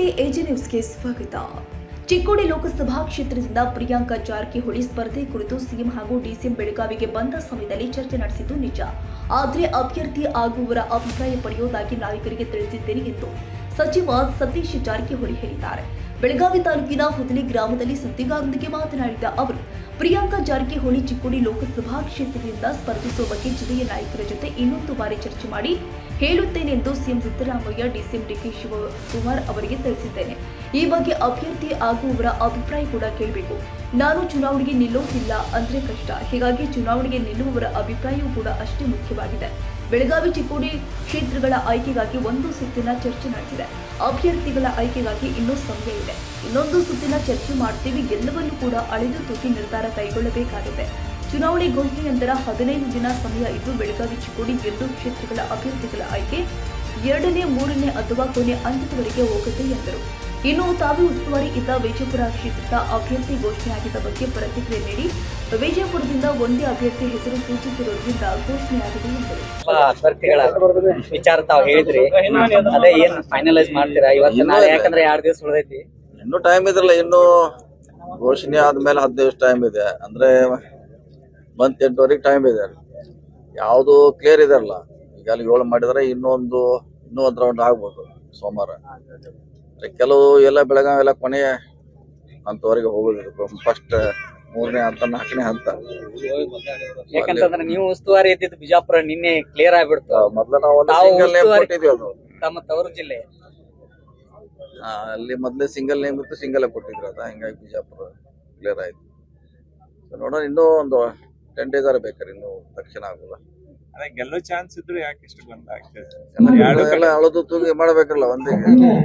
ನಮಸ್ತೆ ಎಜೆ ನ್ಯೂಸ್ಗೆ ಸ್ವಾಗತ ಚಿಕ್ಕೋಡಿ ಲೋಕಸಭಾ ಕ್ಷೇತ್ರದಿಂದ ಪ್ರಿಯಾಂಕಾ ಜಾರಕಿಹೊಳಿ ಸ್ಪರ್ಧೆ ಕುರಿತು ಸಿಎಂ ಹಾಗೂ ಡಿಸಿಎಂ ಬೆಳಗಾವಿಗೆ ಬಂದ ಸಮಯದಲ್ಲಿ ಚರ್ಚೆ ನಡೆಸಿದ್ದು ನಿಜ ಆದರೆ ಅಭ್ಯರ್ಥಿ ಆಗುವವರ ಅಭಿಪ್ರಾಯ ಪಡೆಯುವುದಾಗಿ ನಾಯಕರಿಗೆ ತಿಳಿಸಿದ್ದೇನೆ ಎಂದು ಸಚಿವ ಸತೀಶ್ ಜಾರಕಿಹೊಳಿ ಹೇಳಿದ್ದಾರೆ ಬೆಳಗಾವಿ ತಾಲೂಕಿನ ಹುದಲಿ ಗ್ರಾಮದಲ್ಲಿ ಸುದ್ದಿಗಾರರೊಂದಿಗೆ ಮಾತನಾಡಿದ ಅವರು ಪ್ರಿಯಾಂಕಾ ಜಾರಕಿಹೊಳಿ ಚಿಕ್ಕೋಡಿ ಲೋಕಸಭಾ ಕ್ಷೇತ್ರದಿಂದ ಸ್ಪರ್ಧಿಸುವ ಬಗ್ಗೆ ಜಿಲ್ಲೆಯ ನಾಯಕರ ಜೊತೆ ಇನ್ನೊಂದು ಬಾರಿ ಚರ್ಚೆ ಮಾಡಿ ಹೇಳುತ್ತೇನೆ ಎಂದು ಸಿಎಂ ಸಿದ್ದರಾಮಯ್ಯ ಡಿಸಿಎಂ ಡಿಕೆ ಶಿವಕುಮಾರ್ ಅವರಿಗೆ ತಿಳಿಸಿದ್ದೇನೆ ಈ ಬಗ್ಗೆ ಅಭ್ಯರ್ಥಿ ಆಗುವವರ ಅಭಿಪ್ರಾಯ ಕೂಡ ಕೇಳಬೇಕು ನಾನು ಚುನಾವಣೆಗೆ ನಿಲ್ಲೋದಿಲ್ಲ ಅಂದ್ರೆ ಕಷ್ಟ ಹೀಗಾಗಿ ಚುನಾವಣೆಗೆ ನಿಲ್ಲುವವರ ಅಭಿಪ್ರಾಯವೂ ಕೂಡ ಅಷ್ಟೇ ಮುಖ್ಯವಾಗಿದೆ ಬೆಳಗಾವಿ ಚಿಕ್ಕೋಡಿ ಕ್ಷೇತ್ರಗಳ ಆಯ್ಕೆಗಾಗಿ ಒಂದು ಸುತ್ತಿನ ಚರ್ಚೆ ನಡೆದಿದೆ ಅಭ್ಯರ್ಥಿಗಳ ಆಯ್ಕೆಗಾಗಿ ಇನ್ನೂ ಸಮಯ ಇದೆ ಇನ್ನೊಂದು ಸುತ್ತಿನ ಚರ್ಚೆ ಮಾಡ್ತೀವಿ ಎಲ್ಲವನ್ನೂ ಕೂಡ ಅಳೆದು ತೂಗಿ ನಿರ್ಧಾರ ಕೈಗೊಳ್ಳಬೇಕಾಗಿದೆ ಚುನಾವಣೆ ಘೋಷಣೆ ನಂತರ ಹದಿನೈದು ದಿನ ಸಮಯ ಇದ್ದು ಬೆಳಗಾವಿ ಚಿಕ್ಕೋಡಿ ಎರಡು ಕ್ಷೇತ್ರಗಳ ಅಭ್ಯರ್ಥಿಗಳ ಆಯ್ಕೆ ಎರಡನೇ ಮೂರನೇ ಅಥವಾ ಕೊನೆ ಹಂತದವರೆಗೆ ಹೋಗುತ್ತೆ ಎಂದರು ಇನ್ನು ತಾವೇ ಉಸ್ತುವಾರಿ ಇದ್ದ ವಿಜಯಪುರ ಕ್ಷೇತ್ರದ ಅಭ್ಯರ್ಥಿ ಘೋಷಣೆಯಾಗಿದ್ದ ಬಗ್ಗೆ ಪ್ರತಿಕ್ರಿಯೆ ನೀಡಿ ವಿಜಯಪುರದಿಂದ ಒಂದೇ ಅಭ್ಯರ್ಥಿ ಹೆಸರು ಸೂಚಿಸಿರುವುದರಿಂದ ಘೋಷಣೆಯಾಗಿದೆ ಎಂದರು ತುಂಬಾ ಅಭ್ಯರ್ಥಿಗಳ ವಿಚಾರ ತಾವ್ ಹೇಳಿದ್ರಿ ಅದೇ ಏನ್ ಫೈನಲೈಸ್ ಮಾಡ್ತೀರಾ ಇವತ್ತು ನಾಳೆ ಯಾಕಂದ್ರೆ ಎರಡ್ ದಿವಸ ಉಳಿದೈತಿ ಇನ್ನೂ ಟೈಮ್ ಇದ್ರಲ್ಲ ಇನ್ನು ಘೋಷಣೆ ಆದ್ಮೇಲೆ ಹದಿನೈದು ದಿವಸ ಟೈಮ್ ಇದೆ ಅಂದ್ರೆ ಮಂತ್ ಎಂಟುವರೆಗೆ ಟೈಮ್ ಇದೆ ಯಾವುದು ಕ್ಲಿಯರ್ ಇದೆಲ್ಲ ಈಗ ಅಲ್ಲಿ ಏಳು ಮಾಡಿದ್ರೆ ಇನ್ನೊಂದು ಇನ್ನೂ ಒಂದ್ ರೌಂಡ್ ಆಗ್ಬೋದು ಸೋಮವಾರ ಅಂದ್ರೆ ಕೆಲವು ಎಲ್ಲ ಬೆಳಗಾವಿ ಎಲ್ಲ ಕೊನೆಯ ಹಂತವರೆಗೆ ಹೋಗೋದು ಫಸ್ಟ್ ಮೂರನೇ ಹಂತ ನಾಲ್ಕನೇ ಹಂತ ಯಾಕಂತಂದ್ರೆ ನೀವು ಉಸ್ತುವಾರಿ ಇದ್ದಿದ್ದು ಬಿಜಾಪುರ ನಿನ್ನೆ ಕ್ಲಿಯರ್ ಆಗ್ಬಿಡ್ತು ಮೊದ್ಲು ನಾವು ಒಂದು ತಾವು ಸಿಂಗಲ್ ನೇಮ್ ಉಸ್ತುವಾರಿ- ಕೊಟ್ಟಿದ್ವಿ ಅದು ತಮ್ಮ ತವರು ಜಿಲ್ಲೆ ಆ, ಅಲ್ಲಿ ಮೊದ್ಲೇ ಸಿಂಗಲ್ ನೇಮ್ ಇತ್ತು ಸಿಂಗಲ್ ಕೊಟ್ಟಿದ್ರು ಅದ ಹಿಂಗಾಗಿ ಬಿಜಾಪುರ ಕ್ಲಿಯರ್ ಆಯ್ತು So ನೋಡೋಣ ಇನ್ನೂ ಒಂದು ಟೆನ್ ಡೇಸ್ ಆರ ಬೇಕಾರೆ ಇನ್ನು ತಕ್ಷಣ ಆಗೋಲ್ಲ ಅದೇ ಗೆಲ್ಲೋ ಚಾನ್ಸ್ ಇದ್ರು ಯಾಕೆ ಇಷ್ಟು ಗೊಂದಲ ಆಗ್ತದೆ ಎಲ್ಲ ಎರಡು ಎಲ್ಲ ಅಳದು ತೂಗಿ ಮಾಡ್ಬೇಕಲ್ಲ ಒಂದೇ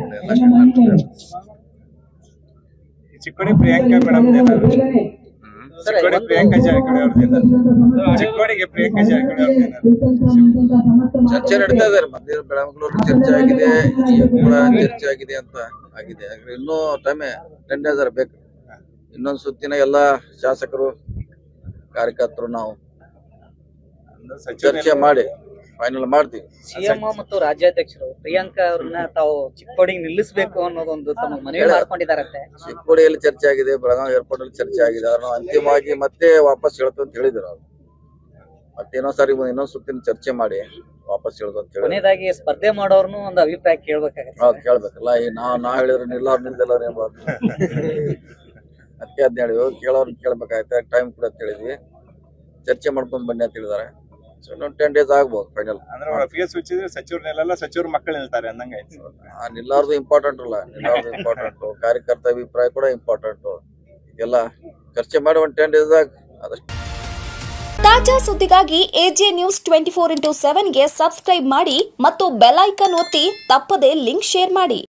ಚಿಕ್ಕೋಡಿ ಪ್ರಿಯಾಂಕಾ ಮೇಡಮ್ ಚಿಕ್ಕೋಡಿ ಪ್ರಿಯಾಂಕಾ ಜಾರಕಿಹೊಳಿ ಅವ್ರದ್ದು ಚಿಕ್ಕೋಡಿಗೆ ಪ್ರಿಯಾಂಕಾ ಜಾರಕಿಹೊಳಿ ಅವ್ರದ್ದು ಚರ್ಚೆ ನಡೀತಾ ಇದಾರೆ ಮತ್ತೆ ಬೆಳಮಗಳೂರು ಚರ್ಚೆ ಆಗಿದೆ ಈಗ ಕೂಡ ಚರ್ಚೆ ಆಗಿದೆ ಅಂತ ಆಗಿದೆ ಹಾಗಾದ್ರೆ ಇನ್ನೂ ಟೈಮ್ ಟೆನ್ ಡೇಸ್ ಆರ ಬೇಕು ಇನ್ನೊಂದು ಸುತ್ತಿನ ಎಲ್ಲಾ ಶಾಸಕರು ಕಾರ್ಯಕರ್ತರು ನಾವು ಚರ್ಚೆ ಮಾಡಿ ಫೈನಲ್ ಮಾಡ್ತೀವಿ ಸಿಎಂ ಮತ್ತು ರಾಜ್ಯಾಧ್ಯಕ್ಷರು ಪ್ರಿಯಾಂಕಾ ಅವ್ರನ್ನ ತಾವು ಚಿಕ್ಕೋಡಿಗೆ ನಿಲ್ಲಿಸ್ಬೇಕು ಅನ್ನೋದೊಂದು ತಮ್ಮ ಮನವಿ ಮಾಡ್ಕೊಂಡಿದಾರಂತೆ ಚಿಕ್ಕೋಡಿಯಲ್ಲಿ ಚರ್ಚೆ ಆಗಿದೆ ಬೆಳಗಾವಿ ಏರ್ಪೋರ್ಟ್ ಅಲ್ಲಿ ಚರ್ಚೆ ಆಗಿದೆ ಅದನ್ನು ಅಂತಿಮವಾಗಿ ಮತ್ತೆ ವಾಪಸ್ ಹೇಳ್ತು ಅಂತ ಹೇಳಿದ್ರು ಅವ್ರು ಮತ್ತೆ ಇನ್ನೊಂದ್ ಸಾರಿ ಇನ್ನೊಂದ್ ಸುತ್ತಿನ ಚರ್ಚೆ ಮಾಡಿ ವಾಪಸ್ ಹೇಳುದು ಅಂತ ಹೇಳಿ ಕೊನೆಯದಾಗಿ ಸ್ಪರ್ಧೆ ಮಾಡೋರ್ನು ಒಂದು ಅಭಿಪ್ರಾಯ ಕೇಳ್ಬೇಕಾಗತ್ತೆ ಹೌದು ಕೇಳ್ಬೇಕಲ್ಲ ಈ ನಾ ನಾ ಹೇಳಿದ್ರೆ ನಿಲ್ಲವ್ರು ನಿಲ್ದಿಲ್ಲ ಏನ್ಬಾರ್ದು ಅದಕ್ಕೆ ಅದ್ನ ಹೇಳಿದ್ವಿ ಕೇಳೋರ್ನ ಕೇಳ್ಬೇಕಾಯ್ತು ಟೈಮ್ ಕೂಡ ಅಂತ ಹೇಳಿದ್ವಿ ಚರ್ಚೆ ಮಾಡ್ಕೊಂಡ್ ಬನ್ನಿ ಅಂತ ಹೇಳಿದಾರೆ ಸೊ ಇನ್ನೊಂದು ಟೆನ್ ಡೇಸ್ ಆಗ್ಬೋದು ಫೈನಲ್ ಅಂದ್ರೆ ಒಪ್ಪಿಗೆ ಸೂಚಿಸಿದ್ರೆ ಸಚಿವರು ನಿಲ್ಲಲ್ಲ ಸಚಿವರು ಮಕ್ಕಳು ನಿಲ್ತಾರೆ ಅಂದಂಗ ಆಯ್ತು ಆ ನಿಲ್ಲಾರ್ದು ಇಂಪಾರ್ಟೆಂಟ್ ಅಲ್ಲ ನಿಲ್ಲಾರ್ದು ಇಂಪಾರ್ಟೆಂಟ್ ಕಾರ್ಯಕರ್ತ ಅಭಿಪ್ರಾಯ ಕೂಡ ಇಂಪಾರ್ಟೆಂಟ್ ಎಲ್ಲ ಚರ್ಚೆ ಮಾಡಿ ಒಂದು ಟೆನ್ ಡೇಸ್ದಾಗ ಆದಷ್ಟು ತಾಜಾ ಸುದ್ದಿಗಾಗಿ AJ news twenty four into ಸೆವೆನ್ಗೆ ಸಬ್ಸ್ಕ್ರೈಬ್ ಮಾಡಿ ಮತ್ತು ಬೆಲ್ ಐಕನ್ ಒತ್ತಿ ತಪ್ಪದೇ ಲಿಂಕ್ ಶೇರ್ ಮಾಡಿ